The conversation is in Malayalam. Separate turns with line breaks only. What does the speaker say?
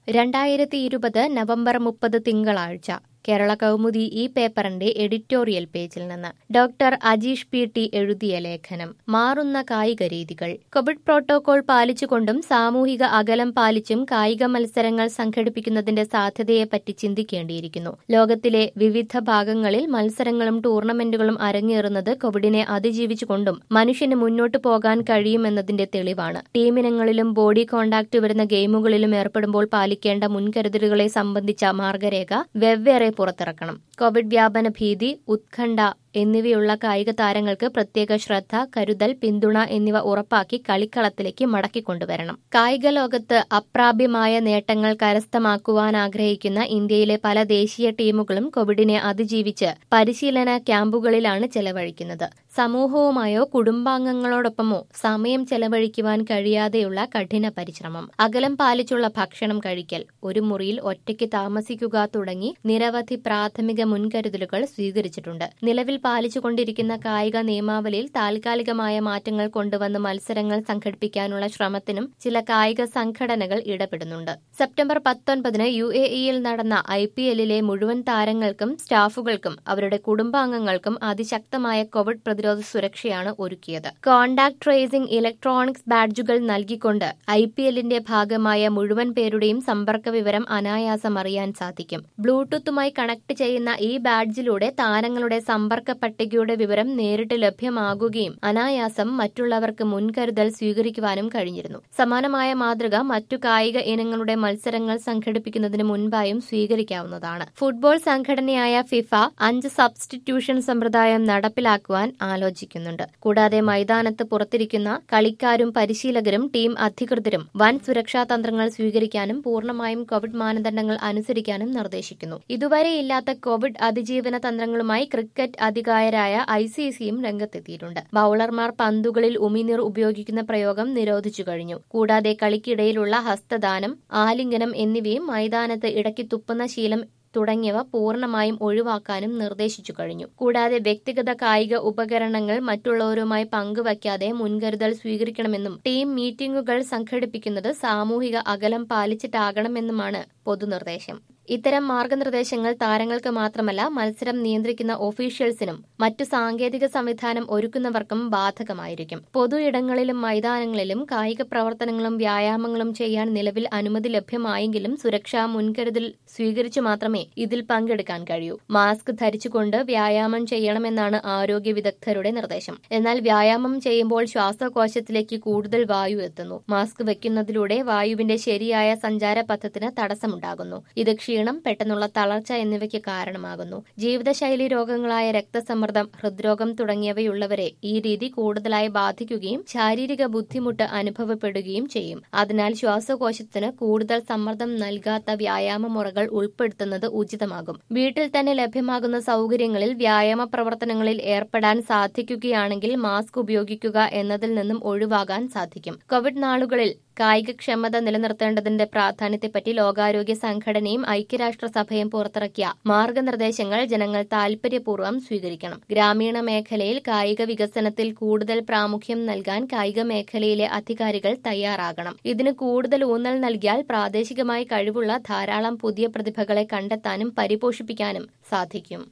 രണ്ടായിരത്തി ഇരുപത് നവംബർ മുപ്പത് തിങ്കളാഴ്ച കേരള കൗമുദി ഈ പേപ്പറിന്റെ എഡിറ്റോറിയൽ പേജിൽ നിന്ന് ഡോക്ടർ അജീഷ് പി ടി എഴുതിയ ലേഖനം മാറുന്ന കായിക രീതികൾ കോവിഡ് പ്രോട്ടോകോൾ പാലിച്ചുകൊണ്ടും സാമൂഹിക അകലം പാലിച്ചും കായിക മത്സരങ്ങൾ സംഘടിപ്പിക്കുന്നതിന്റെ സാധ്യതയെപ്പറ്റി ചിന്തിക്കേണ്ടിയിരിക്കുന്നു ലോകത്തിലെ വിവിധ ഭാഗങ്ങളിൽ മത്സരങ്ങളും ടൂർണമെന്റുകളും അരങ്ങേറുന്നത് കോവിഡിനെ അതിജീവിച്ചുകൊണ്ടും മനുഷ്യന് മുന്നോട്ടു പോകാൻ കഴിയുമെന്നതിന്റെ തെളിവാണ് ടീമിനങ്ങളിലും ബോഡി കോണ്ടാക്ട് വരുന്ന ഗെയിമുകളിലും ഏർപ്പെടുമ്പോൾ പാലിക്കേണ്ട മുൻകരുതലുകളെ സംബന്ധിച്ച മാർഗരേഖ വെവ്വേറെ പുറത്തിറക്കണം കോവിഡ് വ്യാപന ഭീതി ഉത്കണ്ഠ എന്നിവയുള്ള കായിക താരങ്ങൾക്ക് പ്രത്യേക ശ്രദ്ധ കരുതൽ പിന്തുണ എന്നിവ ഉറപ്പാക്കി കളിക്കളത്തിലേക്ക് മടക്കിക്കൊണ്ടുവരണം കായിക ലോകത്ത് അപ്രാപ്യമായ നേട്ടങ്ങൾ കരസ്ഥമാക്കുവാൻ ആഗ്രഹിക്കുന്ന ഇന്ത്യയിലെ പല ദേശീയ ടീമുകളും കോവിഡിനെ അതിജീവിച്ച് പരിശീലന ക്യാമ്പുകളിലാണ് ചെലവഴിക്കുന്നത് സമൂഹവുമായോ കുടുംബാംഗങ്ങളോടൊപ്പമോ സമയം ചെലവഴിക്കുവാൻ കഴിയാതെയുള്ള കഠിന പരിശ്രമം അകലം പാലിച്ചുള്ള ഭക്ഷണം കഴിക്കൽ ഒരു മുറിയിൽ ഒറ്റയ്ക്ക് താമസിക്കുക തുടങ്ങി നിരവധി പ്രാഥമിക മുൻകരുതലുകൾ സ്വീകരിച്ചിട്ടുണ്ട് നിലവിൽ പാലിച്ചുകൊണ്ടിരിക്കുന്ന കായിക നിയമാവലിയിൽ താൽക്കാലികമായ മാറ്റങ്ങൾ കൊണ്ടുവന്ന് മത്സരങ്ങൾ സംഘടിപ്പിക്കാനുള്ള ശ്രമത്തിനും ചില കായിക സംഘടനകൾ ഇടപെടുന്നുണ്ട് സെപ്റ്റംബർ പത്തൊൻപതിന് യു എ ഇയിൽ നടന്ന ഐ പി എല്ലിലെ മുഴുവൻ താരങ്ങൾക്കും സ്റ്റാഫുകൾക്കും അവരുടെ കുടുംബാംഗങ്ങൾക്കും അതിശക്തമായ കോവിഡ് പ്രതിരോധ സുരക്ഷയാണ് ഒരുക്കിയത് കോണ്ടാക്ട് ട്രേസിംഗ് ഇലക്ട്രോണിക്സ് ബാഡ്ജുകൾ നൽകിക്കൊണ്ട് ഐ പി എല്ലിന്റെ ഭാഗമായ മുഴുവൻ പേരുടെയും സമ്പർക്ക വിവരം അനായാസം അറിയാൻ സാധിക്കും ബ്ലൂടൂത്തുമായി കണക്ട് ചെയ്യുന്ന ഈ ബാഡ്ജിലൂടെ താരങ്ങളുടെ സമ്പർക്ക പട്ടികയുടെ വിവരം നേരിട്ട് ലഭ്യമാകുകയും അനായാസം മറ്റുള്ളവർക്ക് മുൻകരുതൽ സ്വീകരിക്കുവാനും കഴിഞ്ഞിരുന്നു സമാനമായ മാതൃക മറ്റു കായിക ഇനങ്ങളുടെ മത്സരങ്ങൾ സംഘടിപ്പിക്കുന്നതിന് മുൻപായും സ്വീകരിക്കാവുന്നതാണ് ഫുട്ബോൾ സംഘടനയായ ഫിഫ അഞ്ച് സബ്സ്റ്റിറ്റ്യൂഷൻ സമ്പ്രദായം നടപ്പിലാക്കുവാൻ ആലോചിക്കുന്നുണ്ട് കൂടാതെ മൈതാനത്ത് പുറത്തിരിക്കുന്ന കളിക്കാരും പരിശീലകരും ടീം അധികൃതരും വൻ സുരക്ഷാ തന്ത്രങ്ങൾ സ്വീകരിക്കാനും പൂർണ്ണമായും കോവിഡ് മാനദണ്ഡങ്ങൾ അനുസരിക്കാനും നിർദ്ദേശിക്കുന്നു ഇതുവരെയില്ലാത്ത കോവിഡ് അതിജീവന തന്ത്രങ്ങളുമായി ക്രിക്കറ്റ് അധികായരായ ഐ സി സിയും രംഗത്തെത്തിയിട്ടുണ്ട് ബൌളർമാർ പന്തുകളിൽ ഉമിനീർ ഉപയോഗിക്കുന്ന പ്രയോഗം നിരോധിച്ചു കഴിഞ്ഞു കൂടാതെ കളിക്കിടയിലുള്ള ഹസ്തദാനം ആലിംഗനം എന്നിവയും മൈതാനത്ത് ഇടയ്ക്ക് തുപ്പുന്ന ശീലം തുടങ്ങിയവ പൂർണ്ണമായും ഒഴിവാക്കാനും നിർദ്ദേശിച്ചു കഴിഞ്ഞു കൂടാതെ വ്യക്തിഗത കായിക ഉപകരണങ്ങൾ മറ്റുള്ളവരുമായി പങ്കുവയ്ക്കാതെ മുൻകരുതൽ സ്വീകരിക്കണമെന്നും ടീം മീറ്റിംഗുകൾ സംഘടിപ്പിക്കുന്നത് സാമൂഹിക അകലം പാലിച്ചിട്ടാകണമെന്നുമാണ് പൊതുനിർദ്ദേശം ഇത്തരം മാർഗനിർദ്ദേശങ്ങൾ താരങ്ങൾക്ക് മാത്രമല്ല മത്സരം നിയന്ത്രിക്കുന്ന ഒഫീഷ്യൽസിനും മറ്റു സാങ്കേതിക സംവിധാനം ഒരുക്കുന്നവർക്കും ബാധകമായിരിക്കും പൊതു ഇടങ്ങളിലും മൈതാനങ്ങളിലും കായിക പ്രവർത്തനങ്ങളും വ്യായാമങ്ങളും ചെയ്യാൻ നിലവിൽ അനുമതി ലഭ്യമായെങ്കിലും സുരക്ഷാ മുൻകരുതൽ സ്വീകരിച്ചു മാത്രമേ ഇതിൽ പങ്കെടുക്കാൻ കഴിയൂ മാസ്ക് ധരിച്ചുകൊണ്ട് വ്യായാമം ചെയ്യണമെന്നാണ് ആരോഗ്യ വിദഗ്ധരുടെ നിർദ്ദേശം എന്നാൽ വ്യായാമം ചെയ്യുമ്പോൾ ശ്വാസകോശത്തിലേക്ക് കൂടുതൽ വായു എത്തുന്നു മാസ്ക് വെക്കുന്നതിലൂടെ വായുവിന്റെ ശരിയായ സഞ്ചാരപഥത്തിന് തടസ്സമുണ്ടാകുന്നു ഇത് ക്ഷീണം പെട്ടെന്നുള്ള തളർച്ച എന്നിവയ്ക്ക് കാരണമാകുന്നു ജീവിതശൈലി രോഗങ്ങളായ രക്തസമ്മർദ്ദം ഹൃദ്രോഗം തുടങ്ങിയവയുള്ളവരെ ഈ രീതി കൂടുതലായി ബാധിക്കുകയും ശാരീരിക ബുദ്ധിമുട്ട് അനുഭവപ്പെടുകയും ചെയ്യും അതിനാൽ ശ്വാസകോശത്തിന് കൂടുതൽ സമ്മർദ്ദം നൽകാത്ത വ്യായാമ മുറകൾ ഉൾപ്പെടുത്തുന്നത് ഉചിതമാകും വീട്ടിൽ തന്നെ ലഭ്യമാകുന്ന സൗകര്യങ്ങളിൽ വ്യായാമ പ്രവർത്തനങ്ങളിൽ ഏർപ്പെടാൻ സാധിക്കുകയാണെങ്കിൽ മാസ്ക് ഉപയോഗിക്കുക എന്നതിൽ നിന്നും ഒഴിവാകാൻ സാധിക്കും കോവിഡ് നാളുകളിൽ കായികക്ഷമത നിലനിർത്തേണ്ടതിന്റെ പ്രാധാന്യത്തെപ്പറ്റി ലോകാരോഗ്യ സംഘടനയും ഐക്യരാഷ്ട്രസഭയും പുറത്തിറക്കിയ മാർഗനിർദ്ദേശങ്ങൾ ജനങ്ങൾ താൽപര്യപൂർവ്വം സ്വീകരിക്കണം ഗ്രാമീണ മേഖലയിൽ കായിക വികസനത്തിൽ കൂടുതൽ പ്രാമുഖ്യം നൽകാൻ കായിക മേഖലയിലെ അധികാരികൾ തയ്യാറാകണം ഇതിന് കൂടുതൽ ഊന്നൽ നൽകിയാൽ പ്രാദേശികമായി കഴിവുള്ള ധാരാളം പുതിയ പ്രതിഭകളെ കണ്ടെത്താനും പരിപോഷിപ്പിക്കാനും സാധിക്കും